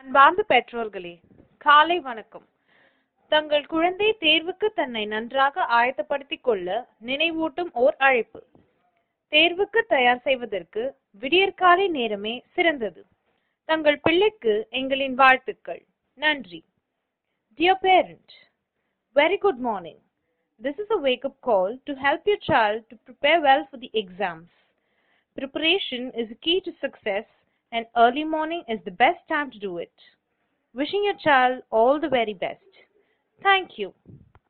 அன்பார்ந்த பெற்றோர்களே காலை வணக்கம் தங்கள் குழந்தை தேர்வுக்கு தன்னை நன்றாக ஆயத்தப்படுத்திக் கொள்ள நினைவூட்டும் ஓர் அழைப்பு தேர்வுக்கு தயார் செய்வதற்கு விடியற்காலை நேரமே சிறந்தது தங்கள் பிள்ளைக்கு எங்களின் வாழ்த்துக்கள் நன்றி dear parent very good morning This is a wake up call to help your child to prepare well for the exams. Preparation is the key to success, and early morning is the best time to do it. Wishing your child all the very best. Thank you.